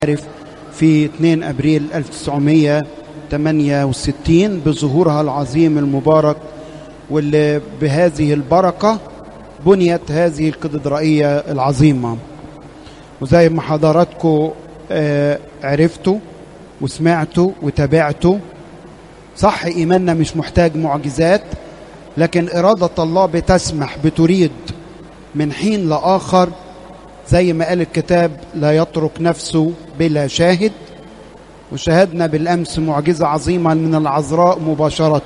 عارف في 2 ابريل 1968 بظهورها العظيم المبارك واللي بهذه البركه بنيت هذه الكاتدرائيه العظيمه وزي ما حضراتكم آه، عرفتوا وسمعتوا وتابعتوا صح ايماننا مش محتاج معجزات لكن اراده الله بتسمح بتريد من حين لاخر زي ما قال الكتاب لا يترك نفسه بلا شاهد وشاهدنا بالامس معجزه عظيمه من العذراء مباشره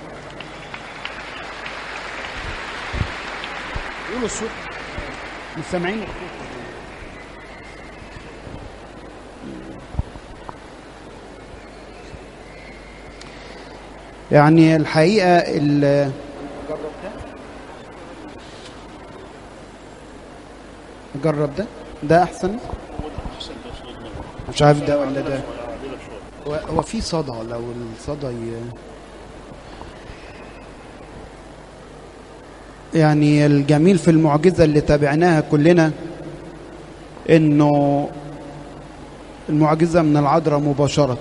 قولوا الصوت مش سامعين الصوت يعني الحقيقه ال- جرب ده ده احسن مش عارف ده ولا ده هو هو في صدى لو الصدى ي... يعني الجميل في المعجزه اللي تابعناها كلنا انه المعجزه من العذراء مباشره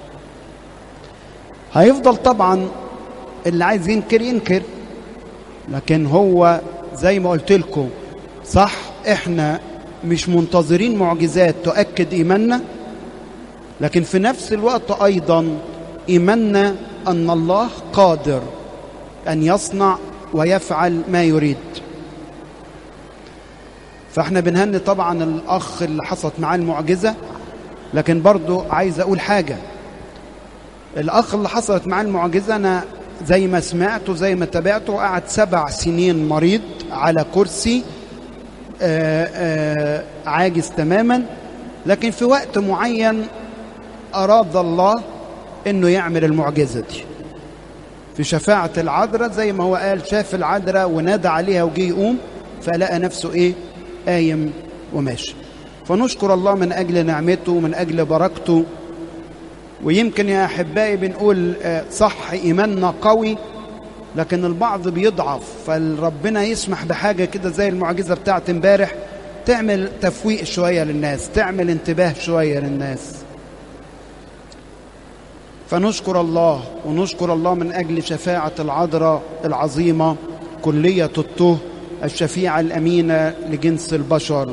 هيفضل طبعا اللي عايز ينكر ينكر لكن هو زي ما قلت لكم صح احنا مش منتظرين معجزات تؤكد ايماننا لكن في نفس الوقت ايضا ايماننا ان الله قادر ان يصنع ويفعل ما يريد فاحنا بنهني طبعا الاخ اللي حصلت معاه المعجزه لكن برضو عايز اقول حاجه الاخ اللي حصلت معاه المعجزه انا زي ما سمعت وزي ما تابعته قعد سبع سنين مريض على كرسي آآ آآ عاجز تماما لكن في وقت معين أراد الله أنه يعمل المعجزة دي في شفاعة العذراء زي ما هو قال شاف العذراء ونادى عليها وجي يقوم فلقى نفسه إيه قايم وماشي فنشكر الله من أجل نعمته ومن أجل بركته ويمكن يا أحبائي بنقول آه، صح إيماننا قوي لكن البعض بيضعف فالربنا يسمح بحاجة كده زي المعجزة بتاعت امبارح تعمل تفويق شوية للناس تعمل انتباه شوية للناس فنشكر الله ونشكر الله من أجل شفاعة العذراء العظيمة كلية الطه الشفيعة الأمينة لجنس البشر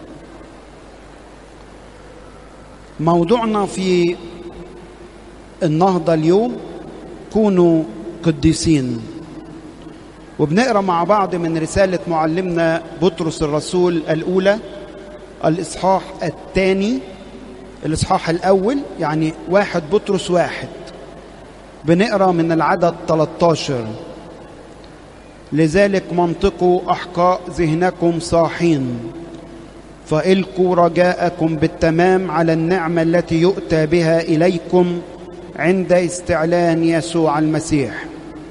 موضوعنا في النهضة اليوم كونوا قديسين وبنقرا مع بعض من رسالة معلمنا بطرس الرسول الأولى الإصحاح الثاني الإصحاح الأول يعني واحد بطرس واحد بنقرا من العدد 13 لذلك منطقوا أحقاء ذهنكم صاحين فإلقوا رجاءكم بالتمام على النعمة التي يؤتى بها إليكم عند استعلان يسوع المسيح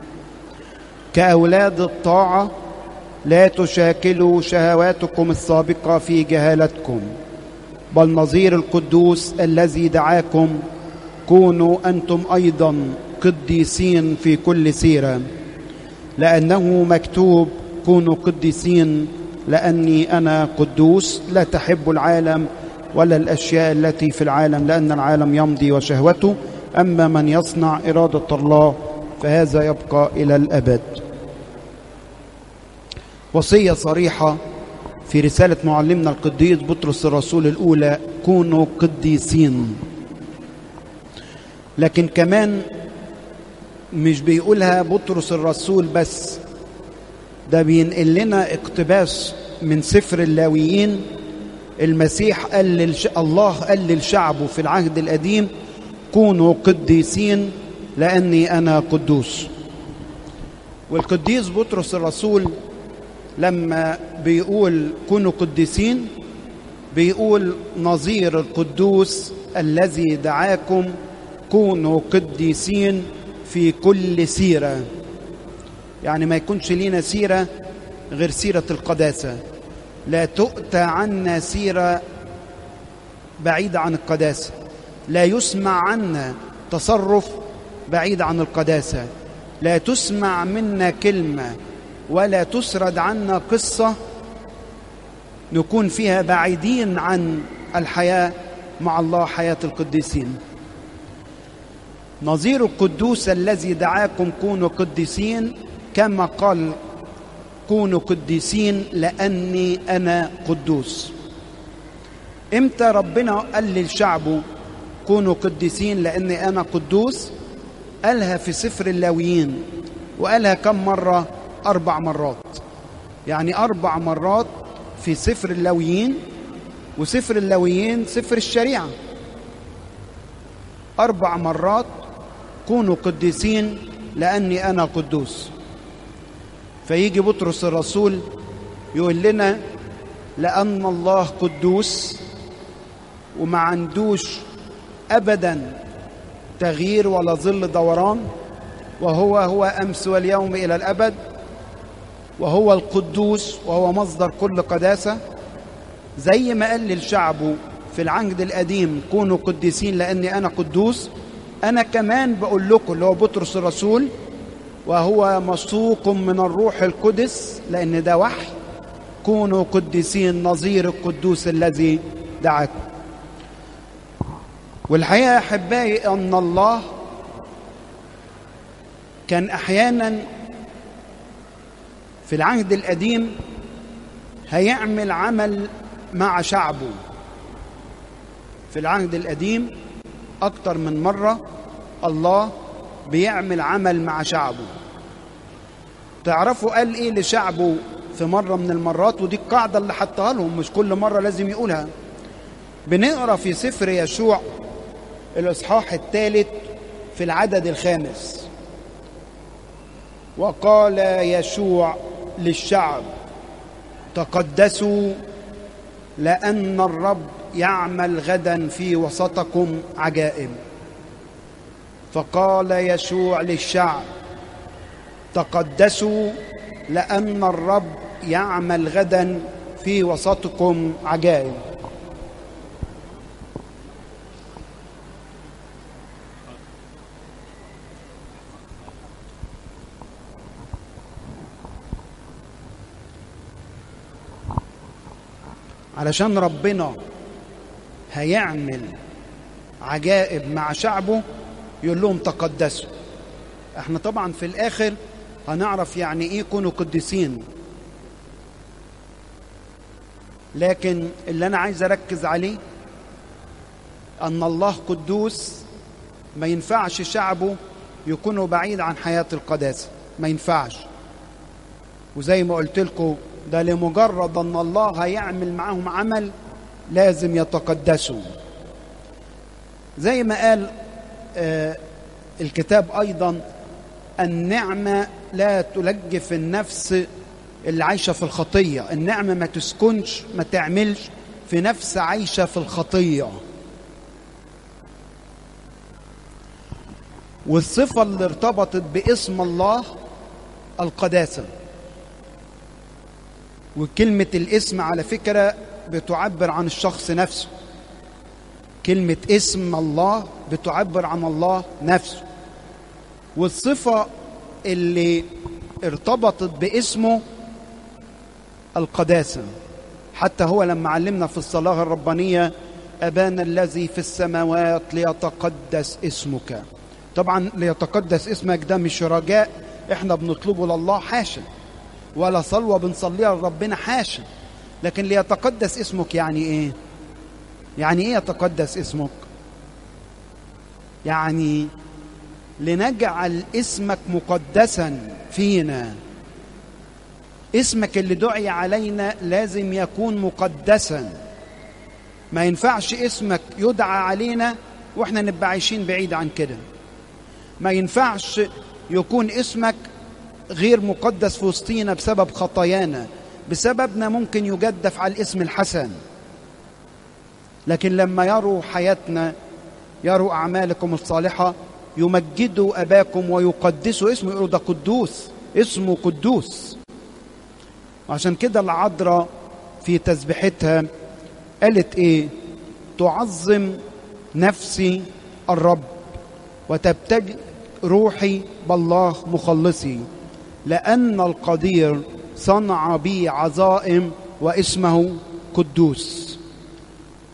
كأولاد الطاعة لا تشاكلوا شهواتكم السابقة في جهالتكم بل نظير القدوس الذي دعاكم كونوا أنتم أيضا قديسين في كل سيرة لأنه مكتوب كونوا قديسين لأني أنا قدوس لا تحب العالم ولا الأشياء التي في العالم لأن العالم يمضي وشهوته أما من يصنع إرادة الله فهذا يبقى إلى الأبد وصية صريحة في رسالة معلمنا القديس بطرس الرسول الأولى كونوا قديسين لكن كمان مش بيقولها بطرس الرسول بس ده بينقل لنا اقتباس من سفر اللاويين المسيح قال للش... الله قال للشعب في العهد القديم كونوا قديسين لأني أنا قدوس والقديس بطرس الرسول لما بيقول كونوا قديسين بيقول نظير القدوس الذي دعاكم كونوا قديسين في كل سيرة يعني ما يكونش لينا سيرة غير سيرة القداسة لا تؤتى عنا سيرة بعيدة عن القداسة لا يسمع عنا تصرف بعيد عن القداسة لا تسمع منا كلمة ولا تسرد عنا قصة نكون فيها بعيدين عن الحياة مع الله حياة القديسين نظير القدوس الذي دعاكم كونوا قديسين كما قال كونوا قديسين لأني أنا قدوس امتى ربنا قال لشعبه كونوا قديسين لأني أنا قدوس قالها في سفر اللاويين وقالها كم مرة أربع مرات يعني أربع مرات في سفر اللاويين وسفر اللاويين سفر الشريعة أربع مرات كونوا قديسين لأني أنا قدوس فيجي بطرس الرسول يقول لنا لأن الله قدوس وما عندوش أبدا تغيير ولا ظل دوران وهو هو أمس واليوم إلى الأبد وهو القدوس وهو مصدر كل قداسة زي ما قال لشعبه في العهد القديم كونوا قديسين لأني أنا قدوس أنا كمان بقول لكم اللي هو بطرس الرسول وهو مسوق من الروح القدس لأن ده وحي كونوا قديسين نظير القدوس الذي دعاكم والحقيقة يا أحبائي أن الله كان أحيانا في العهد القديم هيعمل عمل مع شعبه في العهد القديم أكتر من مرة الله بيعمل عمل مع شعبه تعرفوا قال إيه لشعبه في مرة من المرات ودي القاعدة اللي حطها لهم مش كل مرة لازم يقولها بنقرا في سفر يشوع الإصحاح الثالث في العدد الخامس وقال يشوع للشعب تقدسوا لأن الرب يعمل غدا في وسطكم عجائب فقال يشوع للشعب تقدسوا لأن الرب يعمل غدا في وسطكم عجائب علشان ربنا هيعمل عجائب مع شعبه يقول لهم تقدسوا احنا طبعا في الاخر هنعرف يعني ايه كونوا قديسين لكن اللي انا عايز اركز عليه ان الله قدوس ما ينفعش شعبه يكونوا بعيد عن حياة القداسة ما ينفعش وزي ما قلت لكم ده لمجرد ان الله هيعمل معاهم عمل لازم يتقدسوا زي ما قال آه الكتاب ايضا النعمه لا تلجف النفس اللي عايشه في الخطيه النعمه ما تسكنش ما تعملش في نفس عايشه في الخطيه والصفه اللي ارتبطت باسم الله القداسه وكلمة الاسم على فكرة بتعبر عن الشخص نفسه كلمة اسم الله بتعبر عن الله نفسه والصفة اللي ارتبطت باسمه القداسة حتى هو لما علمنا في الصلاة الربانية أبانا الذي في السماوات ليتقدس اسمك طبعا ليتقدس اسمك ده مش رجاء احنا بنطلبه لله حاشا ولا صلوة بنصليها لربنا حاشا لكن ليتقدس اسمك يعني ايه يعني ايه يتقدس اسمك يعني لنجعل اسمك مقدسا فينا اسمك اللي دعي علينا لازم يكون مقدسا ما ينفعش اسمك يدعى علينا واحنا نبقى عايشين بعيد عن كده ما ينفعش يكون اسمك غير مقدس في وسطينا بسبب خطايانا بسببنا ممكن يجدف على الاسم الحسن لكن لما يروا حياتنا يروا أعمالكم الصالحة يمجدوا أباكم ويقدسوا اسمه يقولوا ده قدوس اسمه قدوس عشان كده العذراء في تسبيحتها قالت ايه تعظم نفسي الرب وتبتج روحي بالله مخلصي لأن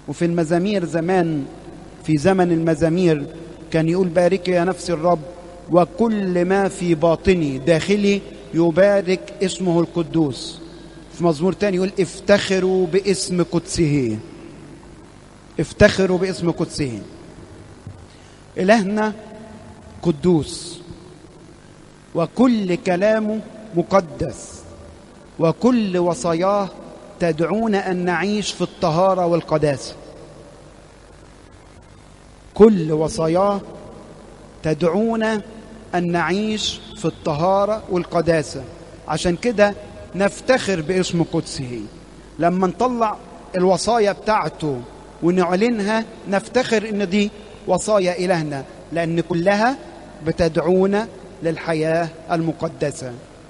وفي المزامير زمان في زمن المزامير كان يقول بارك يا نفس الرب وكل ما في باطني داخلي يبارك اسمه القدوس في مزمور تاني يقول افتخروا باسم قدسه افتخروا باسم قدسه إلهنا قدوس وكل كلامه مقدس وكل وصاياه تدعونا أن نعيش في الطهارة والقداسة كل وصاياه تدعونا أن نعيش في الطهارة والقداسة عشان كده نفتخر باسم قدسه لما نطلع الوصايا بتاعته ونعلنها نفتخر ان دي وصايا إلهنا لأن كلها بتدعونا للحياة المقدسة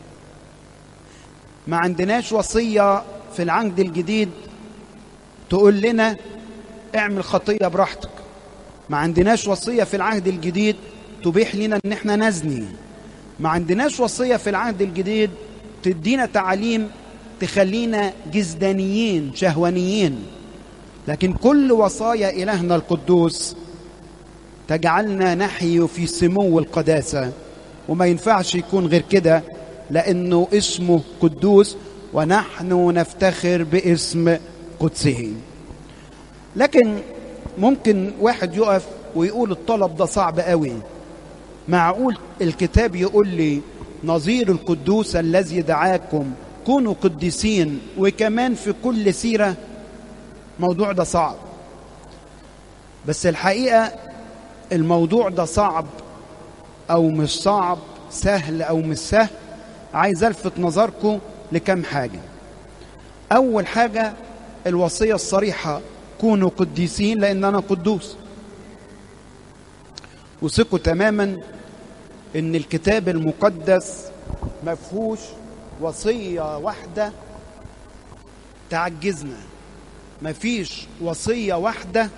ما عندناش وصية في العهد الجديد تقول لنا اعمل خطية براحتك ما عندناش وصية في العهد الجديد تبيح لنا ان احنا نزني ما عندناش وصية في العهد الجديد تدينا تعاليم تخلينا جزدانيين شهوانيين لكن كل وصايا إلهنا القدوس تجعلنا نحيي في سمو القداسة وما ينفعش يكون غير كده لأنه اسمه قدوس ونحن نفتخر باسم قدسه لكن ممكن واحد يقف ويقول الطلب ده صعب قوي معقول الكتاب يقول لي نظير القدوس الذي دعاكم كونوا قديسين وكمان في كل سيرة موضوع ده صعب بس الحقيقة الموضوع ده صعب أو مش صعب سهل أو مش سهل عايز ألفت نظركم لكم حاجة أول حاجة الوصية الصريحة كونوا قديسين لأن أنا قدوس وثقوا تماما ان الكتاب المقدس مفهوش وصيه واحده تعجزنا مفيش وصيه واحده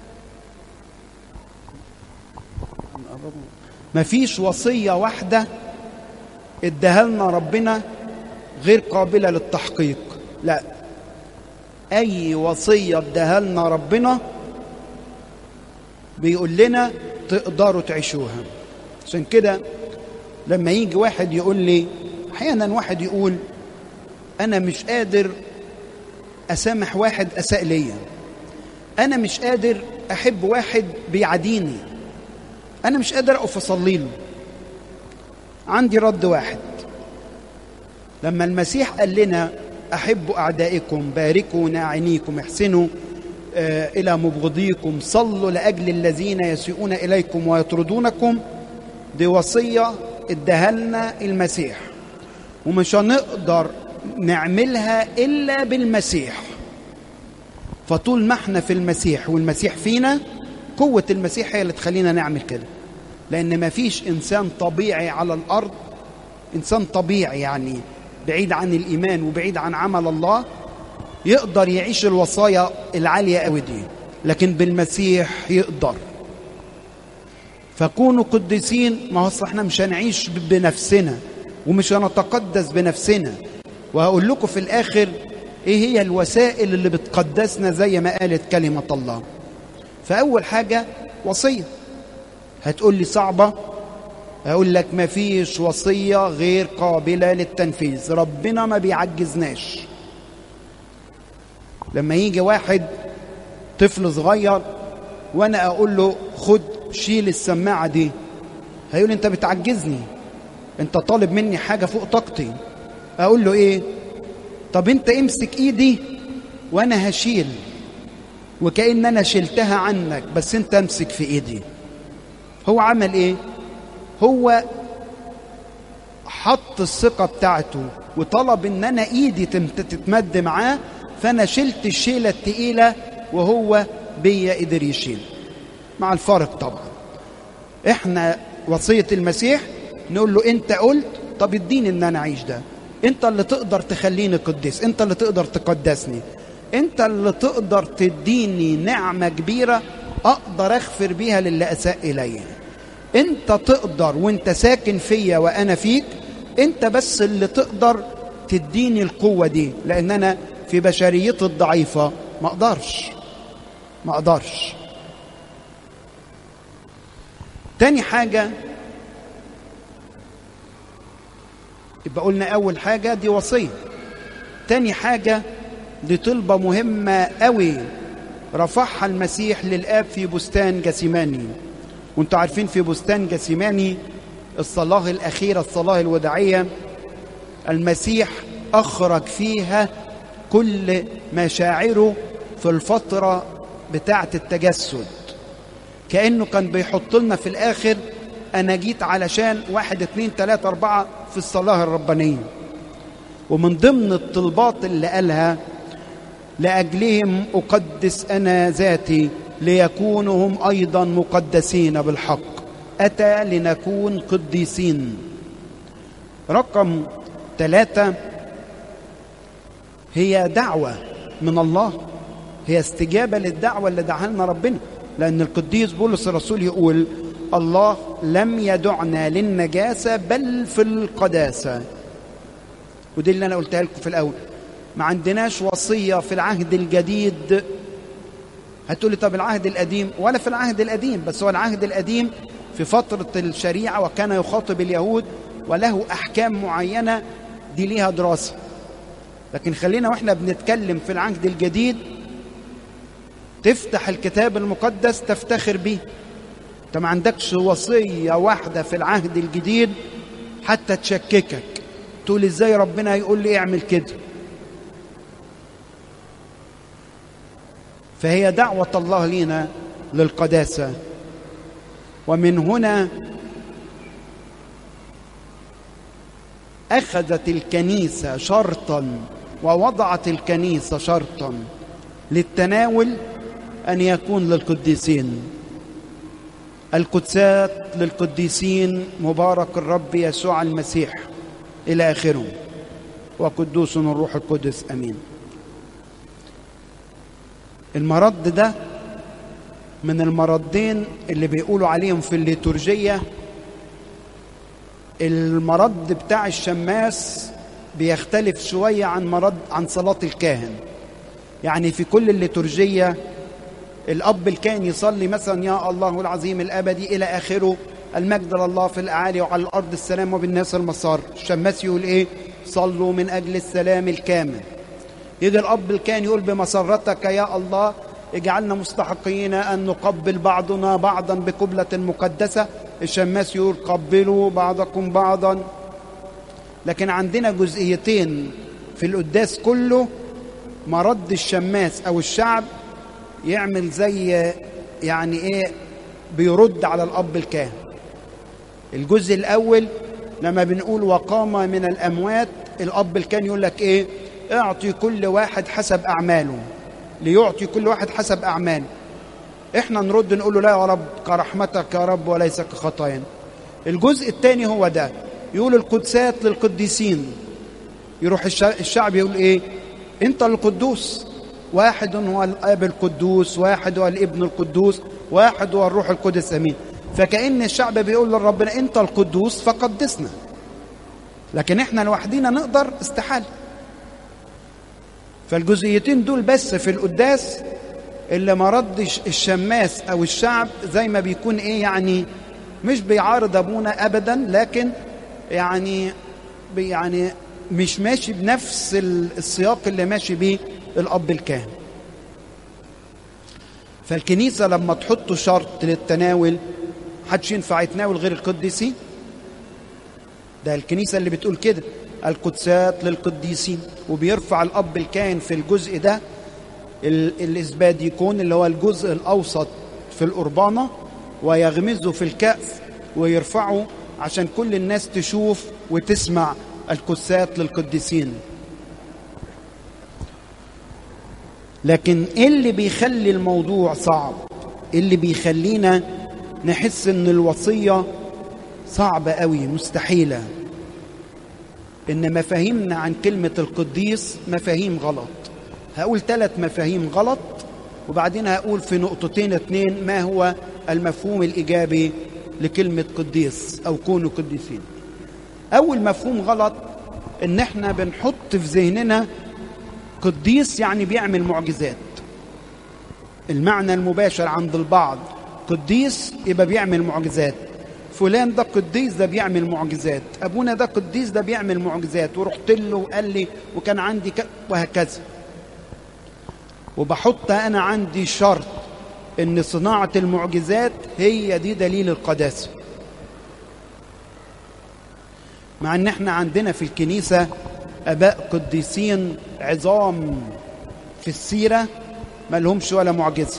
مفيش وصيه واحده اداها لنا ربنا غير قابله للتحقيق لا اي وصيه اداها لنا ربنا بيقول لنا تقدروا تعيشوها عشان كده لما يجي واحد يقول لي احيانا واحد يقول انا مش قادر اسامح واحد اساء ليا انا مش قادر احب واحد بيعاديني انا مش قادر اقف اصلي له عندي رد واحد لما المسيح قال لنا احبوا اعدائكم باركوا ناعينيكم احسنوا آه الى مبغضيكم صلوا لاجل الذين يسيئون اليكم ويطردونكم دي وصية اداها لنا المسيح ومش هنقدر نعملها إلا بالمسيح فطول ما احنا في المسيح والمسيح فينا قوة المسيح هي اللي تخلينا نعمل كده لأن ما فيش إنسان طبيعي على الأرض إنسان طبيعي يعني بعيد عن الإيمان وبعيد عن عمل الله يقدر يعيش الوصايا العالية قوي دي لكن بالمسيح يقدر فكونوا قديسين ما هو اصل احنا مش هنعيش بنفسنا ومش هنتقدس بنفسنا وهقول لكم في الاخر ايه هي الوسائل اللي بتقدسنا زي ما قالت كلمة الله فاول حاجة وصية هتقول لي صعبة اقول لك ما فيش وصية غير قابلة للتنفيذ ربنا ما بيعجزناش لما يجي واحد طفل صغير وانا اقول له خد شيل السماعة دي هيقول انت بتعجزني انت طالب مني حاجة فوق طاقتي اقول له ايه طب انت امسك ايدي وانا هشيل وكأن انا شلتها عنك بس انت امسك في ايدي هو عمل ايه هو حط الثقة بتاعته وطلب ان انا ايدي تتمد معاه فانا شلت الشيلة التقيلة وهو بيا قدر يشيل مع الفارق طبعا احنا وصية المسيح نقول له انت قلت طب اديني ان انا اعيش ده انت اللي تقدر تخليني قديس انت اللي تقدر تقدسني انت اللي تقدر تديني نعمة كبيرة اقدر اغفر بيها للي اساء الي انت تقدر وانت ساكن فيا وانا فيك انت بس اللي تقدر تديني القوة دي لان انا في بشريتي الضعيفة ما اقدرش ما اقدرش تاني حاجة يبقى قلنا أول حاجة دي وصية تاني حاجة دي طلبة مهمة قوي رفعها المسيح للآب في بستان جسيماني وانتوا عارفين في بستان جسيماني الصلاة الأخيرة الصلاة الوداعية المسيح أخرج فيها كل مشاعره في الفترة بتاعة التجسد كأنه كان بيحط لنا في الآخر أنا جيت علشان واحد اتنين تلاتة أربعة في الصلاة الربانية ومن ضمن الطلبات اللي قالها لأجلهم أقدس أنا ذاتي ليكونوا هم أيضا مقدسين بالحق أتى لنكون قديسين رقم ثلاثة هي دعوة من الله هي استجابة للدعوة اللي دعاها لنا ربنا لأن القديس بولس الرسول يقول الله لم يدعنا للنجاسة بل في القداسة ودي اللي أنا قلتها لكم في الأول ما عندناش وصية في العهد الجديد هتقولي طب العهد القديم ولا في العهد القديم بس هو العهد القديم في فترة الشريعة وكان يخاطب اليهود وله أحكام معينة دي ليها دراسة لكن خلينا واحنا بنتكلم في العهد الجديد تفتح الكتاب المقدس تفتخر بيه انت ما عندكش وصية واحدة في العهد الجديد حتى تشككك تقول ازاي ربنا يقول لي اعمل كده فهي دعوة الله لينا للقداسة ومن هنا أخذت الكنيسة شرطا ووضعت الكنيسة شرطا للتناول أن يكون للقديسين القدسات للقديسين مبارك الرب يسوع المسيح إلى آخره وقدوس الروح القدس أمين المرض ده من المردين اللي بيقولوا عليهم في الليتورجية المرض بتاع الشماس بيختلف شوية عن مرض عن صلاة الكاهن يعني في كل الليتورجية الأب الكاهن يصلي مثلا يا الله العظيم الأبدي إلى آخره المجد لله في الأعالي وعلى الأرض السلام وبالناس المسار الشماس يقول إيه صلوا من أجل السلام الكامل يجي الأب الكاهن يقول بمسرتك يا الله اجعلنا مستحقين أن نقبل بعضنا بعضا بقبلة مقدسة الشماس يقول قبلوا بعضكم بعضا لكن عندنا جزئيتين في القداس كله مرد الشماس أو الشعب يعمل زي يعني إيه بيرد على الأب الكاهن الجزء الأول لما بنقول وقام من الأموات الأب الكاهن يقول لك إيه اعطي كل واحد حسب أعماله ليعطي كل واحد حسب أعماله احنا نرد نقول له لا يا رب كرحمتك يا رب وليس كخطايا الجزء الثاني هو ده يقول القدسات للقديسين يروح الشعب يقول ايه انت القدوس واحد هو الاب القدوس واحد هو الابن القدوس واحد هو الروح القدس امين فكأن الشعب بيقول لربنا انت القدوس فقدسنا لكن احنا لوحدينا نقدر استحاله فالجزئيتين دول بس في القداس اللي ما ردش الشماس او الشعب زي ما بيكون ايه يعني مش بيعارض ابونا ابدا لكن يعني يعني مش ماشي بنفس السياق اللي ماشي بيه الاب الكاهن فالكنيسه لما تحط شرط للتناول محدش ينفع يتناول غير القديسين ده الكنيسه اللي بتقول كده القدسات للقديسين وبيرفع الاب الكاهن في الجزء ده الاسباديكون اللي هو الجزء الاوسط في القربانه ويغمزه في الكأس ويرفعه عشان كل الناس تشوف وتسمع القدسات للقديسين لكن ايه اللي بيخلي الموضوع صعب إيه اللي بيخلينا نحس ان الوصيه صعبه قوي مستحيله ان مفاهيمنا عن كلمه القديس مفاهيم غلط هقول ثلاث مفاهيم غلط وبعدين هقول في نقطتين اتنين ما هو المفهوم الايجابي لكلمه قديس او كونوا قديسين اول مفهوم غلط ان احنا بنحط في ذهننا قديس يعني بيعمل معجزات المعنى المباشر عند البعض قديس يبقى بيعمل معجزات فلان ده قديس ده بيعمل معجزات ابونا ده قديس ده بيعمل معجزات ورحت له وقال لي وكان عندي ك... وهكذا وبحط انا عندي شرط ان صناعه المعجزات هي دي دليل القداسه مع ان احنا عندنا في الكنيسه اباء قديسين عظام في السيره ما لهمش ولا معجزه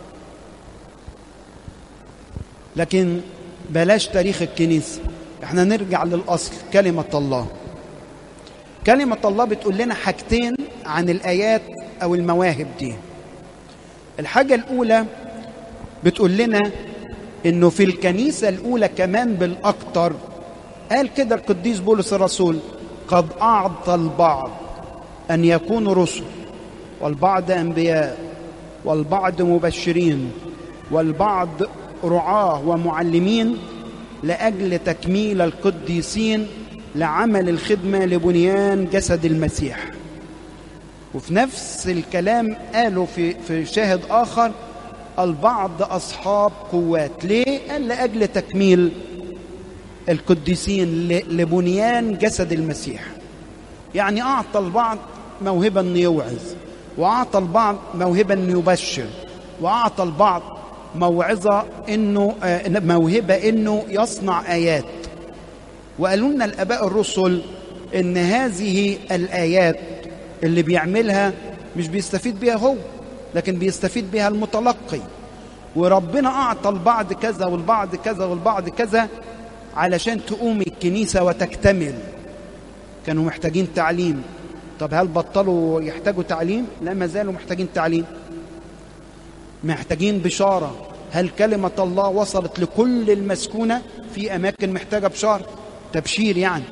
لكن بلاش تاريخ الكنيسه احنا نرجع للاصل كلمه الله كلمه الله بتقول لنا حاجتين عن الايات او المواهب دي الحاجه الاولى بتقول لنا انه في الكنيسه الاولى كمان بالاكثر قال كده القديس بولس الرسول قد اعطى البعض ان يكونوا رسل والبعض انبياء والبعض مبشرين والبعض رعاه ومعلمين لاجل تكميل القديسين لعمل الخدمه لبنيان جسد المسيح وفي نفس الكلام قالوا في في شاهد اخر البعض اصحاب قوات ليه قال لاجل تكميل القديسين لبنيان جسد المسيح يعني اعطى البعض موهبه انه يوعظ واعطى البعض موهبه انه يبشر واعطى البعض موعظه انه موهبه انه يصنع ايات وقالوا لنا الاباء الرسل ان هذه الايات اللي بيعملها مش بيستفيد بيها هو لكن بيستفيد بيها المتلقي وربنا اعطى البعض كذا والبعض كذا والبعض كذا علشان تقوم الكنيسه وتكتمل كانوا محتاجين تعليم طب هل بطلوا يحتاجوا تعليم لا ما زالوا محتاجين تعليم محتاجين بشاره هل كلمه الله وصلت لكل المسكونه في اماكن محتاجه بشاره تبشير يعني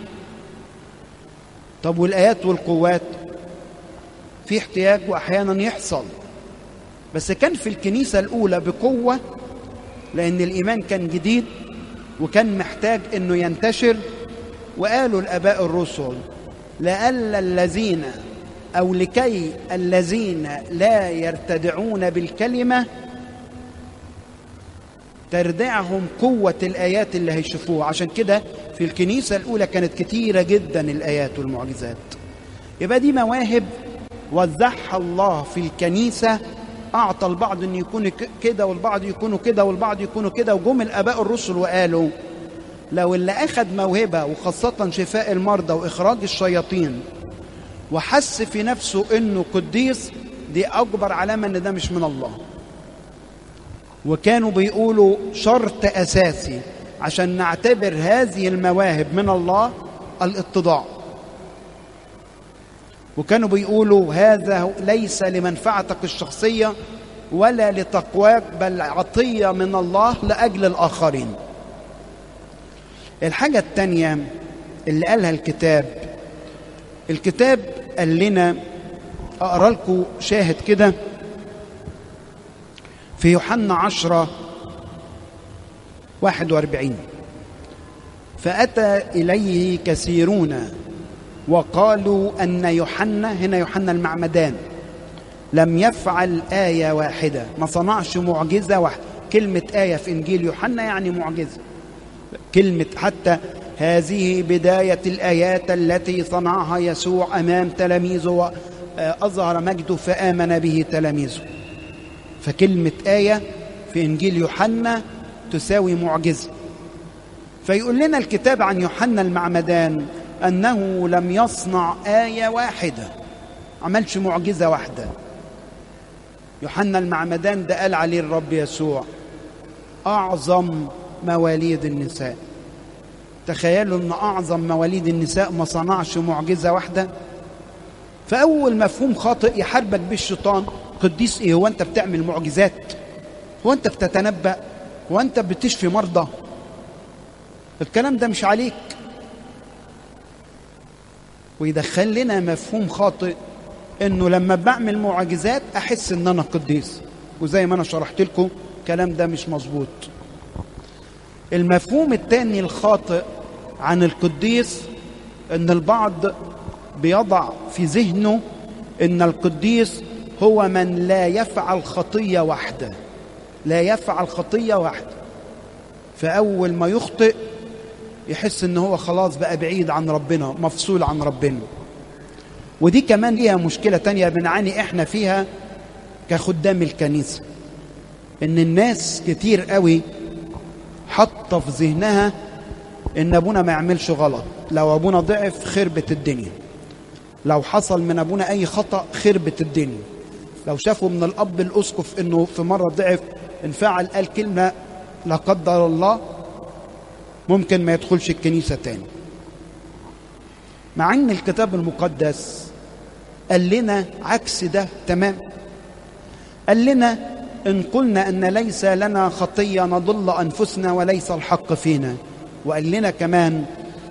طب والايات والقوات في احتياج واحيانا يحصل بس كان في الكنيسه الاولى بقوه لان الايمان كان جديد وكان محتاج انه ينتشر وقالوا الاباء الرسل لئلا الذين او لكي الذين لا يرتدعون بالكلمه تردعهم قوه الايات اللي هيشوفوها عشان كده في الكنيسه الاولى كانت كتيره جدا الايات والمعجزات يبقى دي مواهب وزعها الله في الكنيسه اعطى البعض ان يكون كده والبعض يكونوا كده والبعض يكونوا كده وجم الاباء الرسل وقالوا لو اللي اخذ موهبه وخاصه شفاء المرضى واخراج الشياطين وحس في نفسه انه قديس دي اكبر علامه ان ده مش من الله وكانوا بيقولوا شرط اساسي عشان نعتبر هذه المواهب من الله الاتضاع وكانوا بيقولوا هذا ليس لمنفعتك الشخصيه ولا لتقواك بل عطيه من الله لاجل الاخرين الحاجه الثانيه اللي قالها الكتاب الكتاب قال لنا اقرا لكم شاهد كده في يوحنا عشرة واحد واربعين فأتى إليه كثيرون وقالوا أن يوحنا هنا يوحنا المعمدان لم يفعل آية واحدة ما صنعش معجزة واحدة كلمة آية في إنجيل يوحنا يعني معجزة كلمة حتى هذه بداية الآيات التي صنعها يسوع أمام تلاميذه وأظهر مجده فآمن به تلاميذه فكلمة آية في إنجيل يوحنا تساوي معجزة فيقول لنا الكتاب عن يوحنا المعمدان أنه لم يصنع آية واحدة عملش معجزة واحدة يوحنا المعمدان ده قال عليه الرب يسوع أعظم مواليد النساء تخيلوا أن أعظم مواليد النساء ما صنعش معجزة واحدة فأول مفهوم خاطئ يحاربك به الشيطان قديس إيه هو أنت بتعمل معجزات هو أنت بتتنبأ هو أنت بتشفي مرضى الكلام ده مش عليك ويدخل لنا مفهوم خاطئ انه لما بعمل معجزات احس ان انا قديس وزي ما انا شرحت لكم الكلام ده مش مظبوط المفهوم الثاني الخاطئ عن القديس ان البعض بيضع في ذهنه ان القديس هو من لا يفعل خطية واحدة لا يفعل خطية واحدة فأول ما يخطئ يحس ان هو خلاص بقى بعيد عن ربنا مفصول عن ربنا ودي كمان ليها مشكلة تانية بنعاني احنا فيها كخدام الكنيسة ان الناس كتير قوي حاطة في ذهنها ان ابونا ما يعملش غلط لو ابونا ضعف خربت الدنيا لو حصل من ابونا اي خطأ خربت الدنيا لو شافوا من الاب الاسقف انه في مرة ضعف انفعل قال كلمة لا قدر الله ممكن ما يدخلش الكنيسة تاني مع ان الكتاب المقدس قال لنا عكس ده تمام قال لنا ان قلنا ان ليس لنا خطية نضل انفسنا وليس الحق فينا وقال لنا كمان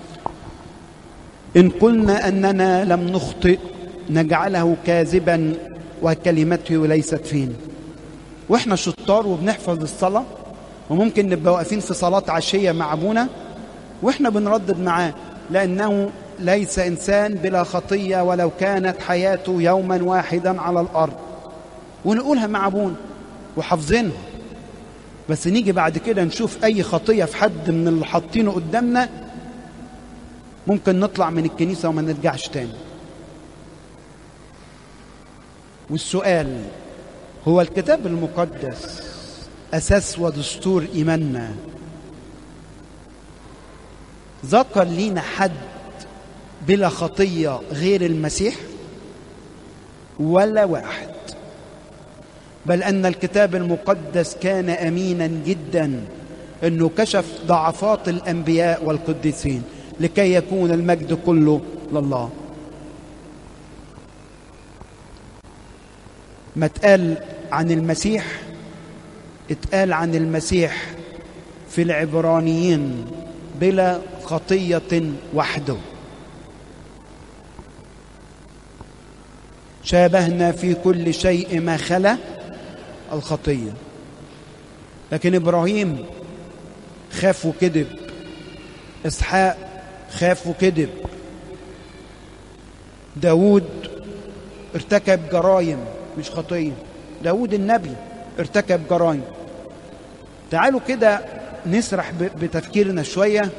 ان قلنا اننا لم نخطئ نجعله كاذبا وكلمته ليست فينا واحنا شطار وبنحفظ الصلاه وممكن نبقى واقفين في صلاة عشية مع أبونا وإحنا بنردد معاه لأنه ليس إنسان بلا خطية ولو كانت حياته يوما واحدا على الأرض ونقولها مع أبونا وحافظينها بس نيجي بعد كده نشوف أي خطية في حد من اللي حاطينه قدامنا ممكن نطلع من الكنيسة وما نرجعش تاني والسؤال هو الكتاب المقدس أساس ودستور إيماننا ذكر لينا حد بلا خطية غير المسيح ولا واحد بل أن الكتاب المقدس كان أمينا جدا أنه كشف ضعفات الأنبياء والقديسين لكي يكون المجد كله لله ما اتقال عن المسيح اتقال عن المسيح في العبرانيين بلا خطية وحده شابهنا في كل شيء ما خلا الخطية لكن إبراهيم خاف وكذب إسحاق خاف وكذب داود ارتكب جرائم مش خطية داود النبي ارتكب جرائم تعالوا كده نسرح بتفكيرنا شوية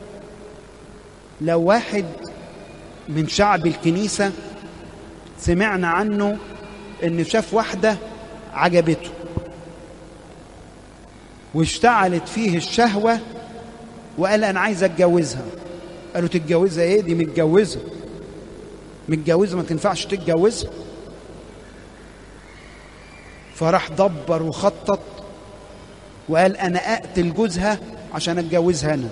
لو واحد من شعب الكنيسة سمعنا عنه ان شاف واحدة عجبته واشتعلت فيه الشهوة وقال انا عايز اتجوزها قالوا تتجوزها ايه دي متجوزة متجوزة ما تنفعش تتجوزها فراح دبر وخطط وقال انا اقتل جوزها عشان اتجوزها انا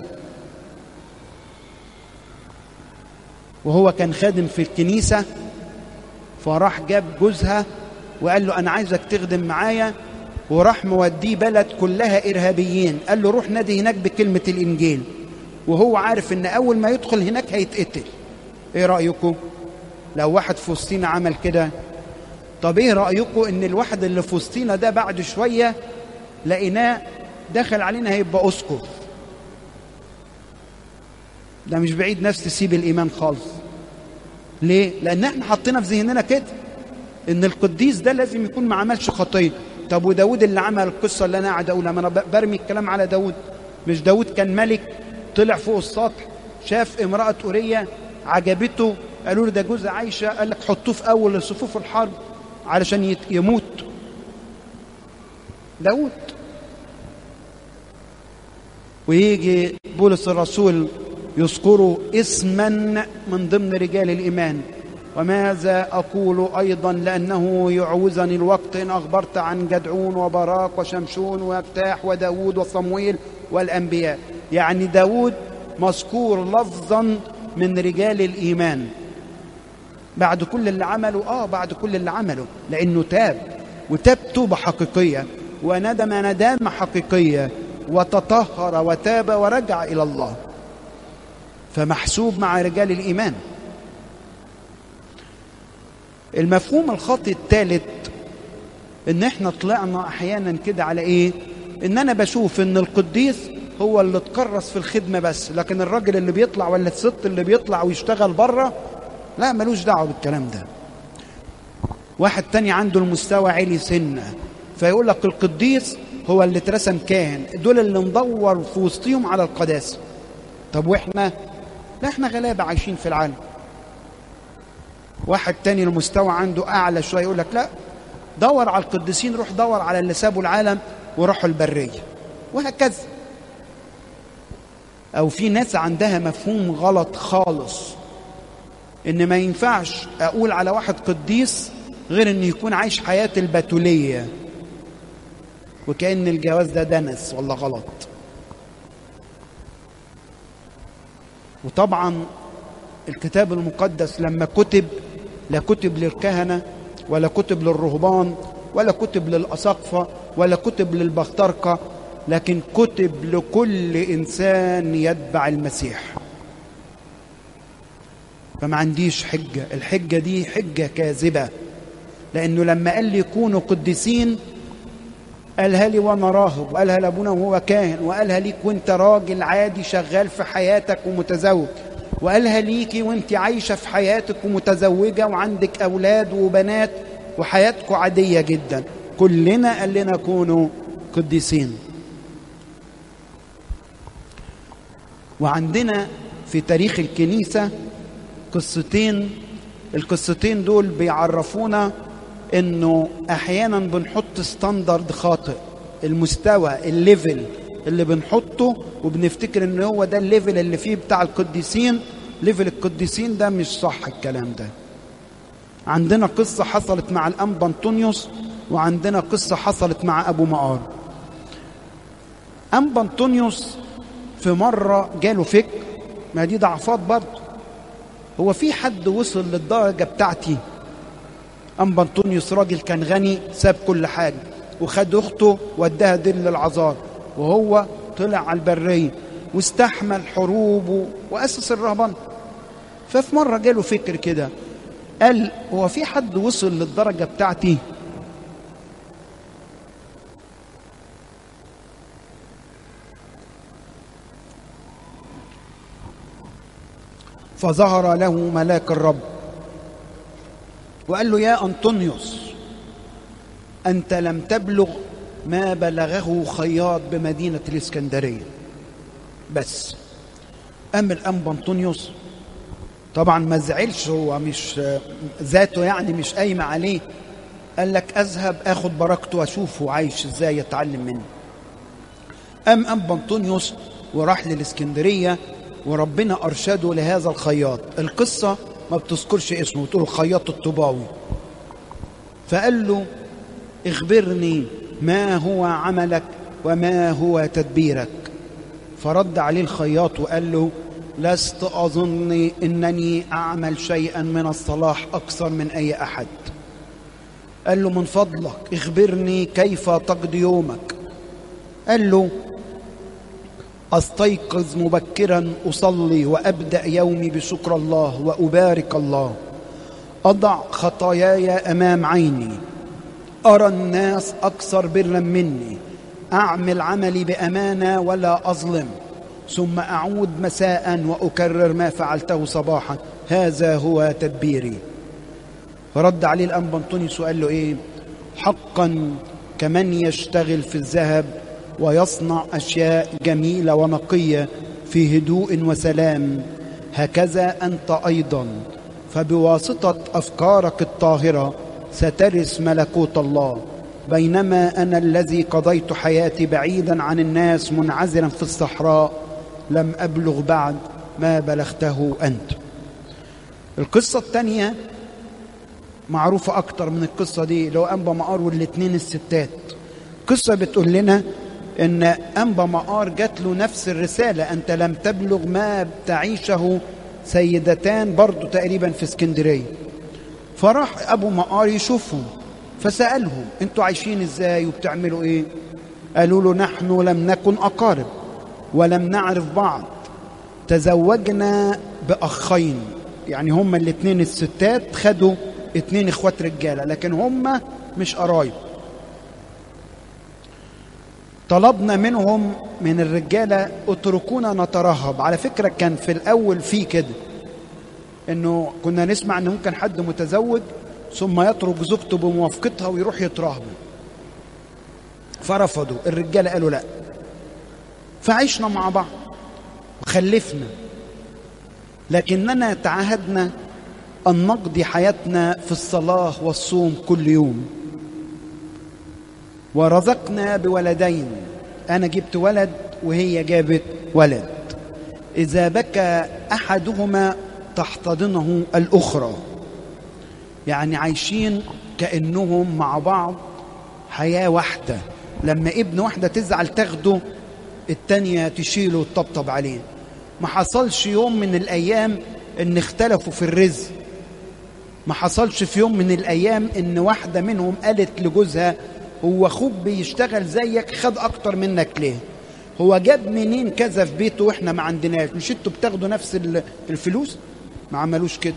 وهو كان خادم في الكنيسة فراح جاب جوزها وقال له انا عايزك تخدم معايا وراح موديه بلد كلها ارهابيين قال له روح نادي هناك بكلمة الانجيل وهو عارف ان اول ما يدخل هناك هيتقتل ايه رأيكم لو واحد في وسطينا عمل كده طب ايه رأيكم ان الواحد اللي في وسطينا ده بعد شوية لقيناه دخل علينا هيبقى اسقف ده مش بعيد ناس تسيب الايمان خالص ليه لان احنا حطينا في ذهننا كده ان القديس ده لازم يكون ما عملش خطيه طب وداود اللي عمل القصه اللي انا قاعد اقولها ما انا برمي الكلام على داود مش داود كان ملك طلع فوق السطح شاف امراه اوريه عجبته قالوا له ده جوز عايشه قال لك حطوه في اول صفوف الحرب علشان يموت داود ويجي بولس الرسول يذكر اسما من ضمن رجال الإيمان وماذا أقول أيضا لأنه يعوزني الوقت إن أخبرت عن جدعون وبراك وشمشون ويفتاح وداود وصمويل والأنبياء يعني داود مذكور لفظا من رجال الإيمان بعد كل اللي عمله آه بعد كل اللي عمله لأنه تاب وتاب توبة حقيقية وندم ندامة حقيقية وتطهر وتاب ورجع إلى الله فمحسوب مع رجال الإيمان المفهوم الخاطئ الثالث ان احنا طلعنا احيانا كده على ايه ان انا بشوف ان القديس هو اللي اتكرس في الخدمه بس لكن الراجل اللي بيطلع ولا الست اللي بيطلع ويشتغل بره لا ملوش دعوه بالكلام ده واحد تاني عنده المستوى عالي سنة فيقول لك القديس هو اللي اترسم كاهن دول اللي ندور في وسطهم على القداسة طب واحنا لا احنا غلابة عايشين في العالم واحد تاني المستوى عنده اعلى شوية يقول لك لا دور على القديسين روح دور على اللي سابوا العالم وراحوا البرية وهكذا او في ناس عندها مفهوم غلط خالص ان ما ينفعش اقول على واحد قديس غير انه يكون عايش حياة البتولية وكأن الجواز ده دنس ولا غلط وطبعا الكتاب المقدس لما كتب لا كتب للكهنة ولا كتب للرهبان ولا كتب للأساقفة ولا كتب للبخترقة لكن كتب لكل إنسان يتبع المسيح فما عنديش حجة الحجة دي حجة كاذبة لأنه لما قال لي كونوا قديسين قالها لي وانا راهب وقالها لابونا وهو كاهن وقالها ليك وانت راجل عادي شغال في حياتك ومتزوج وقالها ليكي وانت عايشة في حياتك ومتزوجة وعندك أولاد وبنات وحياتكم عادية جدا كلنا قال لنا كونوا قديسين وعندنا في تاريخ الكنيسة قصتين القصتين دول بيعرفونا انه احيانا بنحط ستاندرد خاطئ المستوى الليفل اللي بنحطه وبنفتكر ان هو ده الليفل اللي فيه بتاع القديسين ليفل القديسين ده مش صح الكلام ده عندنا قصة حصلت مع الأنبا أنطونيوس وعندنا قصة حصلت مع أبو مقار أنبا أنطونيوس في مرة جاله فكر ما دي ضعفات برضه هو في حد وصل للدرجة بتاعتي أنبا أنطونيوس راجل كان غني ساب كل حاجة وخد أخته وداها دير للعذار وهو طلع على البرية واستحمل حروب وأسس الرهبان ففي مرة جاله فكر كده قال هو في حد وصل للدرجة بتاعتي فظهر له ملاك الرب وقال له يا أنطونيوس أنت لم تبلغ ما بلغه خياط بمدينة الإسكندرية بس أم الأنبا أنطونيوس طبعا ما زعلش هو مش ذاته يعني مش قايمة عليه قال لك أذهب أخد بركته وأشوفه عايش إزاي يتعلم منه أم أنبا أنطونيوس وراح للإسكندرية وربنا أرشده لهذا الخياط القصة ما بتذكرش اسمه بتقول الخياط الطباوي فقال له اخبرني ما هو عملك وما هو تدبيرك فرد عليه الخياط وقال له لست أظن أنني أعمل شيئا من الصلاح أكثر من أي أحد قال له من فضلك اخبرني كيف تقضي يومك قال له أستيقظ مبكرا أصلي وأبدأ يومي بشكر الله وأبارك الله أضع خطاياي أمام عيني أرى الناس أكثر برا مني أعمل عملي بأمانة ولا أظلم ثم أعود مساء وأكرر ما فعلته صباحا هذا هو تدبيري فرد عليه الأنبا أنطونيوس وقال له إيه حقا كمن يشتغل في الذهب ويصنع أشياء جميلة ونقية في هدوء وسلام هكذا أنت أيضا فبواسطة أفكارك الطاهرة سترث ملكوت الله بينما أنا الذي قضيت حياتي بعيدا عن الناس منعزلا في الصحراء لم أبلغ بعد ما بلغته أنت القصة الثانية معروفة أكتر من القصة دي لو أنبا مقار والاتنين الستات قصة بتقول لنا ان انبا مقار جات له نفس الرساله انت لم تبلغ ما تعيشه سيدتان برضو تقريبا في اسكندريه فراح ابو مقار يشوفهم فسالهم انتوا عايشين ازاي وبتعملوا ايه قالوا له نحن لم نكن اقارب ولم نعرف بعض تزوجنا باخين يعني هما الاثنين الستات خدوا اتنين اخوات رجاله لكن هما مش قرايب طلبنا منهم من الرجالة اتركونا نترهب على فكرة كان في الأول في كده إنه كنا نسمع إن ممكن حد متزوج ثم يترك زوجته بموافقتها ويروح يتراهن فرفضوا الرجاله قالوا لا فعشنا مع بعض وخلفنا لكننا تعهدنا ان نقضي حياتنا في الصلاه والصوم كل يوم ورزقنا بولدين انا جبت ولد وهي جابت ولد اذا بكى احدهما تحتضنه الاخرى يعني عايشين كانهم مع بعض حياه واحده لما ابن واحده تزعل تاخده التانيه تشيله وتطبطب عليه ما حصلش يوم من الايام ان اختلفوا في الرزق ما حصلش في يوم من الايام ان واحده منهم قالت لجوزها هو اخوك بيشتغل زيك خد اكتر منك ليه هو جاب منين كذا في بيته واحنا ما عندناش مش انتوا بتاخدوا نفس الفلوس ما عملوش كده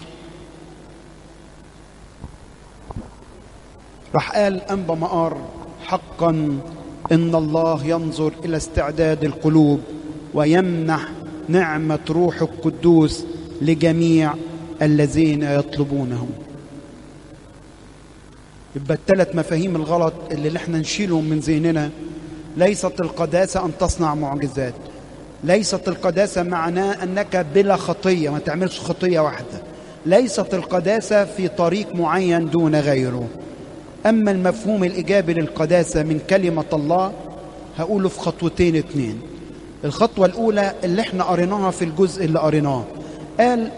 راح قال انبا مقار حقا ان الله ينظر الى استعداد القلوب ويمنح نعمه روح القدوس لجميع الذين يطلبونه يبقى الثلاث مفاهيم الغلط اللي احنا نشيلهم من ذهننا ليست القداسة أن تصنع معجزات ليست القداسة معناه أنك بلا خطية ما تعملش خطية واحدة ليست القداسة في طريق معين دون غيره أما المفهوم الإيجابي للقداسة من كلمة الله هقوله في خطوتين اتنين الخطوة الأولى اللي احنا قريناها في الجزء اللي قريناه قال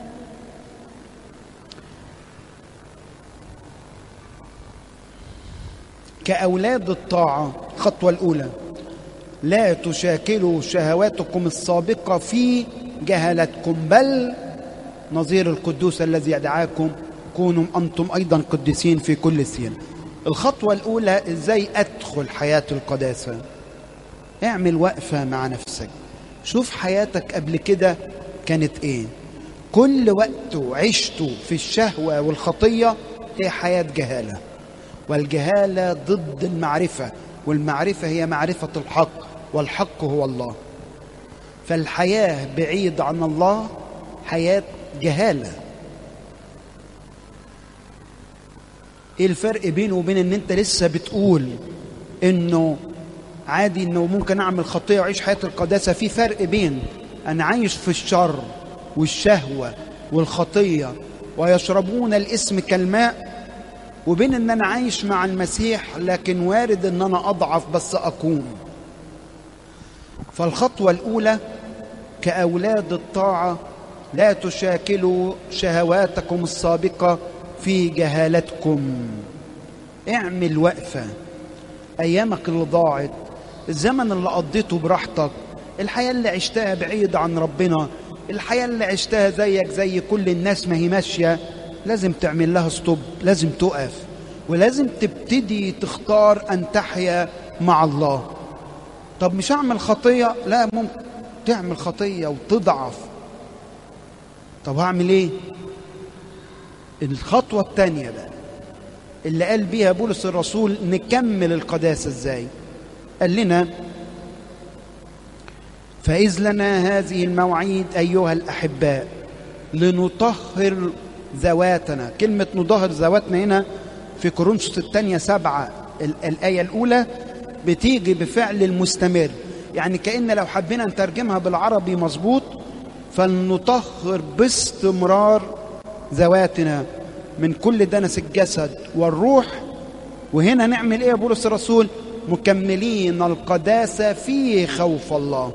كأولاد الطاعة الخطوة الأولى لا تشاكلوا شهواتكم السابقة في جهلتكم بل نظير القدوس الذي يدعاكم كونوا أنتم أيضا قديسين في كل سين الخطوة الأولى إزاي أدخل حياة القداسة اعمل وقفة مع نفسك شوف حياتك قبل كده كانت إيه كل وقت عشته في الشهوة والخطية هي حياة جهالة والجهالة ضد المعرفة والمعرفة هي معرفة الحق والحق هو الله فالحياة بعيد عن الله حياة جهالة ايه الفرق بينه وبين ان انت لسه بتقول انه عادي انه ممكن اعمل خطية واعيش حياة القداسة في فرق بين انا عايش في الشر والشهوة والخطية ويشربون الاسم كالماء وبين ان انا عايش مع المسيح لكن وارد ان انا اضعف بس اقوم فالخطوه الاولى كاولاد الطاعه لا تشاكلوا شهواتكم السابقه في جهالتكم اعمل وقفه ايامك اللي ضاعت الزمن اللي قضيته براحتك الحياه اللي عشتها بعيد عن ربنا الحياه اللي عشتها زيك زي كل الناس ما هي ماشيه لازم تعمل لها ستوب لازم تقف ولازم تبتدي تختار ان تحيا مع الله طب مش اعمل خطيه لا ممكن تعمل خطيه وتضعف طب هعمل ايه الخطوه الثانيه بقى اللي قال بيها بولس الرسول نكمل القداسه ازاي قال لنا فاذ لنا هذه المواعيد ايها الاحباء لنطهر ذواتنا كلمة نظهر ذواتنا هنا في كورنثوس الثانية سبعة الآية الأولى بتيجي بفعل المستمر يعني كأن لو حبينا نترجمها بالعربي مظبوط فلنطهر باستمرار ذواتنا من كل دنس الجسد والروح وهنا نعمل ايه يا بولس الرسول مكملين القداسة في خوف الله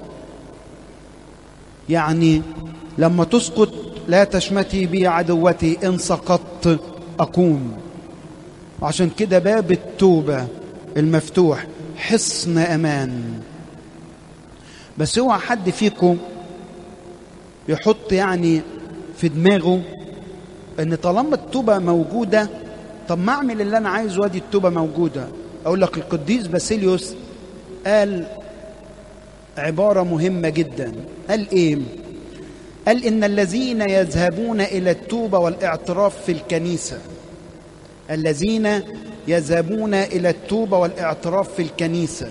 يعني لما تسقط لا تشمتي بي عدوتي إن سقطت أقوم وعشان كده باب التوبة المفتوح حصن أمان بس اوعى حد فيكم يحط يعني في دماغه ان طالما التوبة موجودة طب ما اعمل اللي انا عايزه وادي التوبة موجودة اقول لك القديس باسيليوس قال عبارة مهمة جدا قال ايه قال إن الذين يذهبون إلى التوبة والاعتراف في الكنيسة الذين يذهبون إلى التوبة والاعتراف في الكنيسة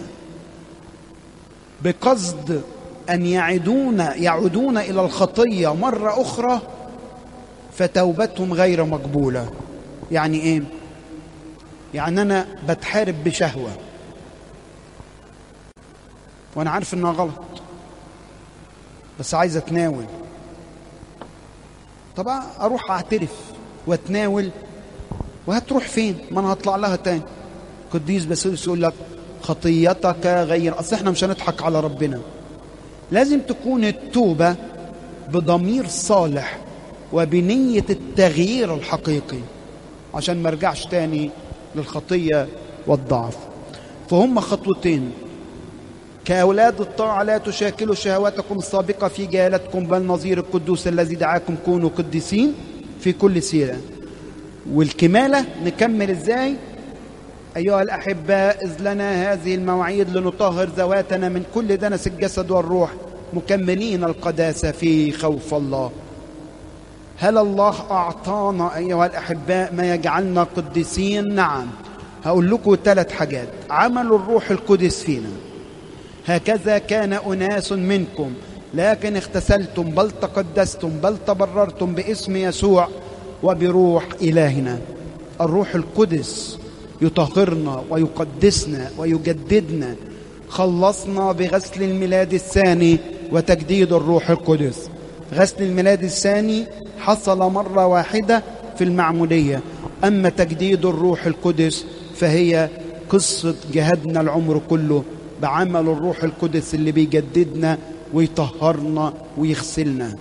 بقصد أن يعدون يعودون إلى الخطية مرة أخرى فتوبتهم غير مقبولة يعني ايه يعني انا بتحارب بشهوه وانا عارف انها غلط بس عايز اتناول طبعا اروح اعترف واتناول وهتروح فين ما انا هطلع لها تاني قديس باسيليوس يقول لك خطيتك غير اصل احنا مش هنضحك على ربنا لازم تكون التوبه بضمير صالح وبنيه التغيير الحقيقي عشان ما ارجعش تاني للخطيه والضعف فهم خطوتين كأولاد الطاعة لا تشاكلوا شهواتكم السابقة في جهالتكم بل نظير القدوس الذي دعاكم كونوا قديسين في كل سيرة والكمالة نكمل ازاي أيها الأحباء إذ لنا هذه المواعيد لنطهر ذواتنا من كل دنس الجسد والروح مكملين القداسة في خوف الله هل الله أعطانا أيها الأحباء ما يجعلنا قديسين نعم هقول لكم ثلاث حاجات عمل الروح القدس فينا هكذا كان أناس منكم لكن اغتسلتم بل تقدستم بل تبررتم باسم يسوع وبروح إلهنا الروح القدس يطهرنا ويقدسنا ويجددنا خلصنا بغسل الميلاد الثاني وتجديد الروح القدس غسل الميلاد الثاني حصل مرة واحدة في المعمودية أما تجديد الروح القدس فهي قصة جهادنا العمر كله بعمل الروح القدس اللي بيجددنا ويطهرنا ويغسلنا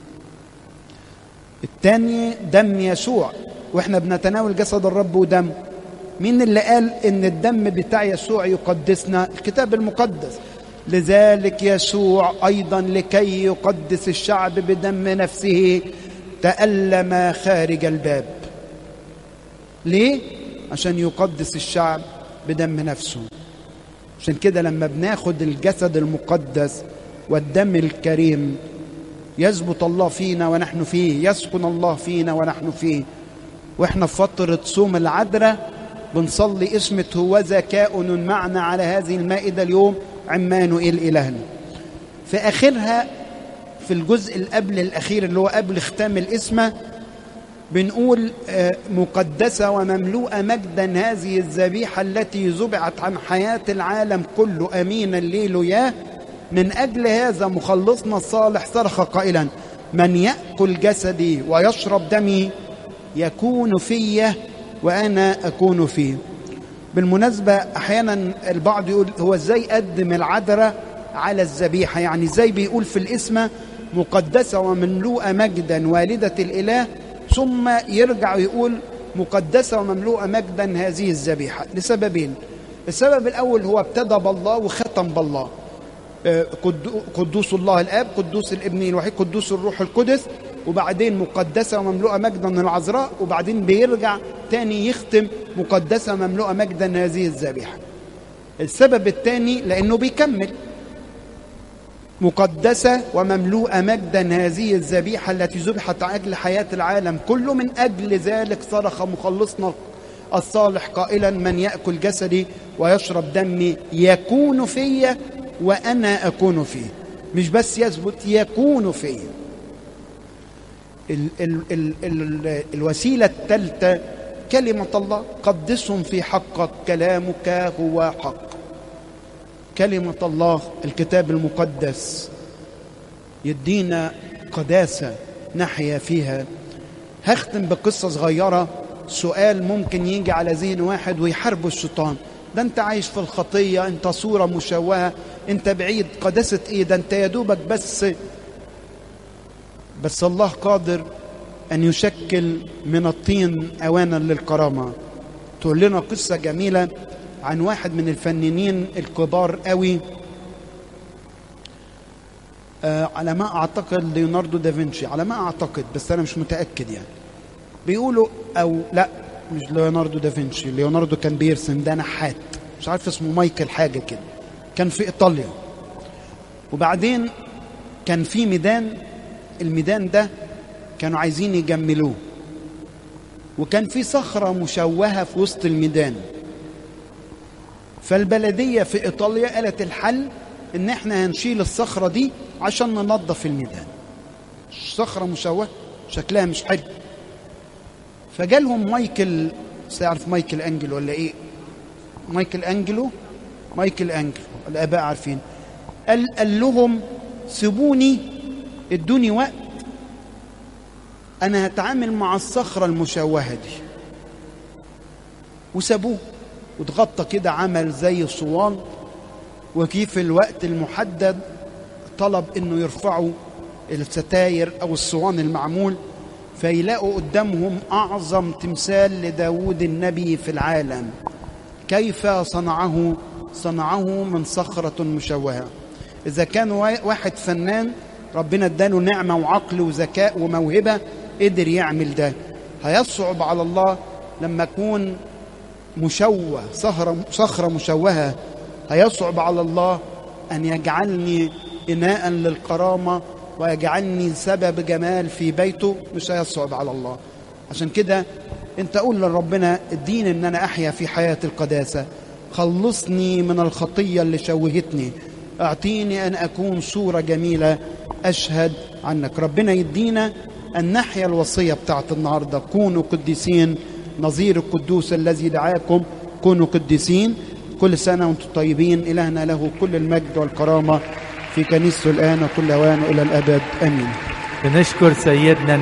الثاني دم يسوع واحنا بنتناول جسد الرب ودم مين اللي قال ان الدم بتاع يسوع يقدسنا الكتاب المقدس لذلك يسوع ايضا لكي يقدس الشعب بدم نفسه تألم خارج الباب ليه عشان يقدس الشعب بدم نفسه عشان كده لما بناخد الجسد المقدس والدم الكريم يثبت الله فينا ونحن فيه يسكن الله فينا ونحن فيه واحنا في فترة صوم العذراء بنصلي اسمة هوذا كائن معنا على هذه المائدة اليوم عمانوئيل إلهنا في آخرها في الجزء القبل الأخير اللي هو قبل ختام الإسمة بنقول مقدسة ومملوءة مجدا هذه الذبيحة التي زبعت عن حياة العالم كله أمين الليل ياه من أجل هذا مخلصنا الصالح صرخ قائلا من يأكل جسدي ويشرب دمي يكون في وأنا أكون فيه بالمناسبة أحيانا البعض يقول هو إزاي قدم العذراء على الذبيحة يعني إزاي بيقول في الاسم مقدسة ومملوءة مجدا والدة الإله ثم يرجع يقول مقدسة ومملوءة مجدا هذه الذبيحة لسببين السبب الأول هو ابتدى بالله وختم بالله قدوس الله الآب قدوس الابن الوحيد قدوس الروح القدس وبعدين مقدسة ومملوءة مجدا العذراء وبعدين بيرجع تاني يختم مقدسة مملوءة مجدا هذه الذبيحة السبب الثاني لأنه بيكمل مقدسة ومملوءة مجدا هذه الذبيحة التي ذبحت أجل حياة العالم كله من أجل ذلك صرخ مخلصنا الصالح قائلا من يأكل جسدي ويشرب دمي يكون في وأنا أكون فيه مش بس يثبت يكون فيه ال ال ال ال الوسيلة الثالثة كلمة الله قدسهم في حقك كلامك هو حق كلمة الله الكتاب المقدس يدينا قداسة نحيا فيها هختم بقصة صغيرة سؤال ممكن يجي على ذهن واحد ويحاربه الشيطان ده انت عايش في الخطية انت صورة مشوهة انت بعيد قداسة ايه ده انت يا دوبك بس بس الله قادر ان يشكل من الطين اوانا للكرامة تقول لنا قصة جميلة عن واحد من الفنانين الكبار قوي آه على ما اعتقد ليوناردو دافنشي على ما اعتقد بس انا مش متاكد يعني بيقولوا او لا مش ليوناردو دافنشي ليوناردو كان بيرسم ده نحات مش عارف اسمه مايكل حاجه كده كان في ايطاليا وبعدين كان في ميدان الميدان ده كانوا عايزين يجملوه وكان في صخره مشوهه في وسط الميدان فالبلديه في ايطاليا قالت الحل ان احنا هنشيل الصخره دي عشان ننظف الميدان صخره مشوهه شكلها مش حلو فجالهم مايكل تعرف مايكل انجلو ولا ايه مايكل انجلو مايكل انجلو الاباء عارفين قال, قال لهم سيبوني ادوني وقت انا هتعامل مع الصخره المشوهه دي وسابوه واتغطى كده عمل زي صوان وكيف في الوقت المحدد طلب انه يرفعوا الستاير او الصوان المعمول فيلاقوا قدامهم اعظم تمثال لداود النبي في العالم كيف صنعه صنعه من صخرة مشوهة إذا كان واحد فنان ربنا اداله نعمة وعقل وذكاء وموهبة قدر يعمل ده هيصعب على الله لما يكون مشوه صخرة, صخرة مشوهة هيصعب على الله أن يجعلني إناء للكرامة ويجعلني سبب جمال في بيته مش هيصعب على الله عشان كده انت قول لربنا اديني ان انا احيا في حياة القداسة خلصني من الخطية اللي شوهتني اعطيني ان اكون صورة جميلة اشهد عنك ربنا يدينا ان نحيا الوصية بتاعت النهاردة كونوا قديسين نظير القدوس الذي دعاكم كونوا قديسين كل سنة وانتم طيبين إلهنا له كل المجد والكرامة في كنيسته الآن وكل أوان إلى الأبد آمين بنشكر سيدنا